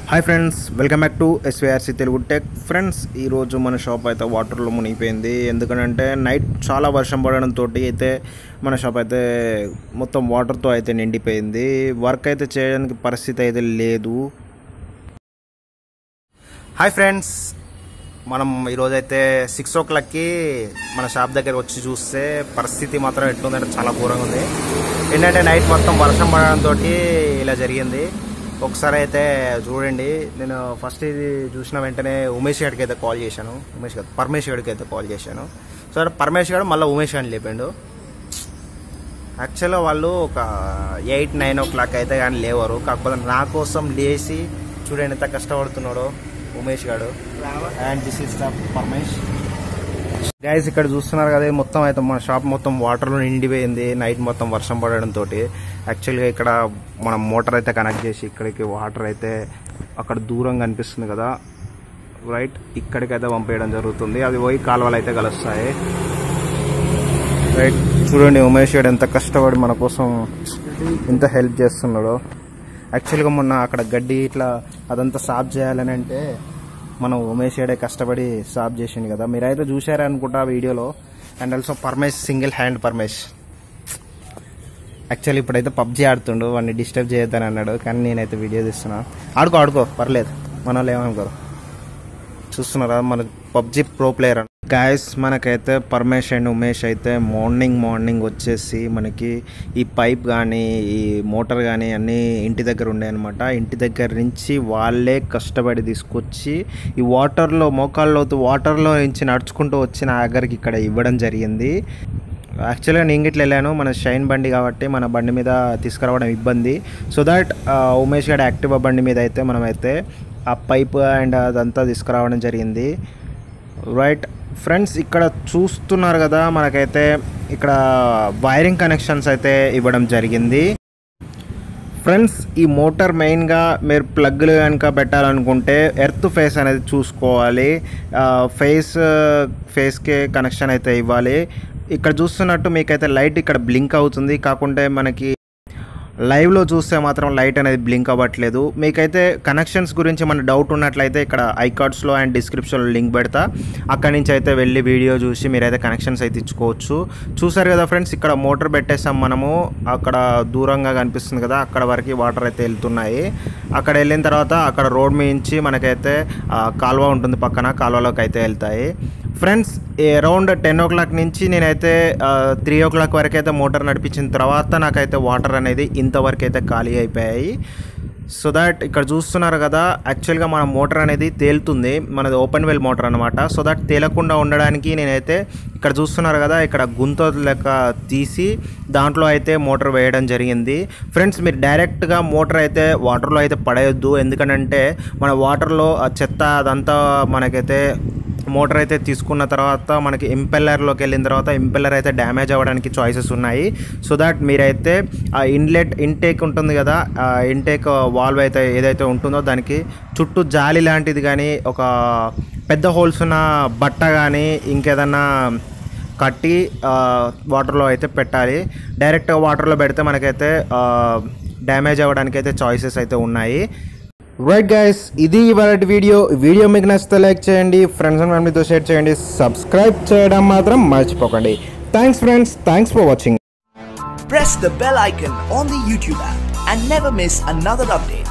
Hi friends welcome back to SVRC Telugu tech friends ఈరోజు మన shop అయితే వాటర్లో మునిగిపోయింది ఎందుకంటే నైట్ చాలా వర్షం పడడంతో అయితే మన షాప్ అయితే మొత్తం వాటర్తో అయితే నిండిపోయింది వర్క్ అయితే చేయడానికి పరిస్థితి అయితే లేదు హాయ్ ఫ్రెండ్స్ మనం ఈరోజైతే సిక్స్ ఓ క్లాక్కి మన షాప్ దగ్గర వచ్చి చూస్తే పరిస్థితి మాత్రం ఎట్లుందంటే చాలా ఘోరంగా ఉంది ఏంటంటే నైట్ మొత్తం వర్షం పడడంతో ఇలా జరిగింది ఒకసారి అయితే చూడండి నేను ఫస్ట్ ఇది చూసిన వెంటనే ఉమేష్ గారికి అయితే కాల్ చేశాను ఉమేష్ గారు పరమేష్ గారికి అయితే కాల్ చేశాను సో అక్కడ పరమేష్ గారు మళ్ళీ ఉమేష్ గారిని లేపాడు యాక్చువల్గా వాళ్ళు ఒక ఎయిట్ నైన్ ఓ క్లాక్ అయితే కానీ లేవరు కాకపోతే నా కోసం లేచి చూడండి ఎంత కష్టపడుతున్నాడో Umesh garu and this is the Paramesh guys ఇక్కడ చూస్తున్నారు కదా ఇది మొత్తం అయితే మన షాప్ మొత్తం వాటర్లో నిండిపోయింది నైట్ మొత్తం వర్షం పడడంతో యాక్చువల్గా ఇక్కడ మనం మోటార్ అయితే కనెక్ట్ చేసి ఇక్కడికి వాటర్ అయితే అక్కడ దూరం కనిపిస్తుంది కదా రైట్ ఇక్కడికి అయితే పంపేయడం జరుగుతుంది అది పోయి కాలువలు అయితే కలుస్తాయి రైట్ చూడండి ఉమేష్ గారు ఎంత కష్టపడి మన కోసం ఎంత హెల్ప్ చేస్తున్నాడో యాక్చువల్గా మొన్న అక్కడ గడ్డి ఇట్లా అదంతా సాఫ్ చేయాలని అంటే మనం ఉమేష్ గారే కష్టపడి సాఫ్ చేసిండు కదా మీరైతే చూసారా అనుకుంటా ఆ వీడియోలో and also Paramesh single hand Paramesh actually ఇప్పుడైతే పబ్జీ ఆడుతుండు వాడిని డిస్టర్బ్ చేయొద్దని అన్నాడు కానీ నేనైతే వీడియో తీస్తున్నా ఆడుకో ఆడుకో పర్లేదు మన వాళ్ళు ఏమనుకోరు చూస్తున్నారా మన పబ్జి ప్రో ప్లేయర్ గాయస్ మనకైతే పరమేష్ అండ్ ఉమేష్ అయితే మార్నింగ్ మార్నింగ్ వచ్చేసి మనకి ఈ పైప్ కానీ ఈ మోటార్ కానీ అన్నీ ఇంటి దగ్గర ఉండే అనమాట ఇంటి దగ్గర నుంచి వాళ్ళే కష్టపడి తీసుకొచ్చి ఈ వాటర్లో మోకాల్లో వాటర్లో నుంచి నడుచుకుంటూ వచ్చిన ఆగరికి ఇక్కడ ఇవ్వడం జరిగింది యాక్చువల్గా నేను ఇట్లా వెళ్ళాను మన షైన్ బండి కాబట్టి మన బండి మీద తీసుకురావడం ఇబ్బంది సో దాట్ ఉమేష్ గడ్ యాక్టివా బండి మీద అయితే మనమైతే ఆ పైప్ అండ్ అదంతా తీసుకురావడం జరిగింది రైట్ ఫ్రెండ్స్ ఇక్కడ చూస్తున్నారు కదా మనకైతే ఇక్కడ వైరింగ్ కనెక్షన్స్ అయితే ఇవ్వడం జరిగింది ఫ్రెండ్స్ ఈ మోటార్ మెయిన్గా మీరు ప్లగ్లు కనుక పెట్టాలనుకుంటే ఎర్త్ ఫేస్ అనేది చూసుకోవాలి ఫేస్ ఫేస్కే కనెక్షన్ అయితే ఇవ్వాలి ఇక్కడ చూస్తున్నట్టు మీకైతే లైట్ ఇక్కడ బ్లింక్ అవుతుంది కాకుంటే మనకి లైవ్లో చూస్తే మాత్రం లైట్ అనేది బ్లింక్ అవ్వట్లేదు మీకైతే కనెక్షన్స్ గురించి మన డౌట్ ఉన్నట్లయితే ఇక్కడ ఐకార్డ్స్లో అండ్ డిస్క్రిప్షన్లో లింక్ పెడతా అక్కడి నుంచి అయితే వెళ్ళి వీడియో చూసి మీరైతే కనెక్షన్స్ అయితే ఇచ్చుకోవచ్చు చూసారు కదా ఫ్రెండ్స్ ఇక్కడ మోటార్ పెట్టేసాం మనము అక్కడ దూరంగా కనిపిస్తుంది కదా అక్కడ వరకు వాటర్ అయితే వెళ్తున్నాయి అక్కడ వెళ్ళిన తర్వాత అక్కడ రోడ్ మించి మనకైతే ఆ, కాలువ ఉంటుంది పక్కన కాలువలోకి అయితే వెళ్తాయి friends around ten o'clock నుంచి నేనైతే త్రీ ఓ క్లాక్ వరకు అయితే మోటార్ నడిపించిన తర్వాత నాకైతే వాటర్ అనేది ఇంతవరకు అయితే ఖాళీ అయిపోయాయి సో దాట్ ఇక్కడ చూస్తున్నారు కదా యాక్చువల్గా మన మోటార్ అనేది తేలుతుంది మనది ఓపెన్ వెల్ మోటార్ అనమాట సో దట్ తేలకుండా ఉండడానికి నేనైతే ఇక్కడ చూస్తున్నారు కదా ఇక్కడ గుంత లెక్క తీసి దాంట్లో అయితే మోటార్ వేయడం జరిగింది ఫ్రెండ్స్ మీరు డైరెక్ట్గా మోటార్ అయితే వాటర్లో అయితే పడేయొద్దు ఎందుకంటే మన వాటర్లో ఆ చెత్త అదంతా మనకైతే మోటార్ అయితే తీసుకున్న తర్వాత మనకి ఇంపెల్లర్లోకి వెళ్ళిన తర్వాత ఇంపెల్లర్ అయితే డ్యామేజ్ అవ్వడానికి చాయిసెస్ ఉన్నాయి సో దాట్ మీరైతే ఆ ఇన్లెట్ ఇంటేక్ ఉంటుంది కదా ఆ ఇంటేక్ వాల్వ్ అయితే ఏదైతే ఉంటుందో దానికి చుట్టూ జాలి లాంటిది కానీ ఒక పెద్ద హోల్స్ ఉన్న బట్ట కానీ ఇంకేదన్నా కట్టి ఆ, వాటర్లో అయితే పెట్టాలి డైరెక్ట్గా వాటర్లో పెడితే మనకైతే ఆ, డ్యామేజ్ అవ్వడానికి అయితే చాయిసెస్ అయితే ఉన్నాయి రైట్ గైస్ ఇది ఇవాళ వీడియో వీడియో మీకు నచ్చితే లైక్ చేయండి ఫ్రెండ్స్ అండ్ ఫ్యామిలీతో షేర్ చేయండి సబ్స్క్రైబ్ చేయడం మాత్రం మర్చిపోకండి thanks friends thanks for watching press the bell icon on the YouTube app and never miss another update.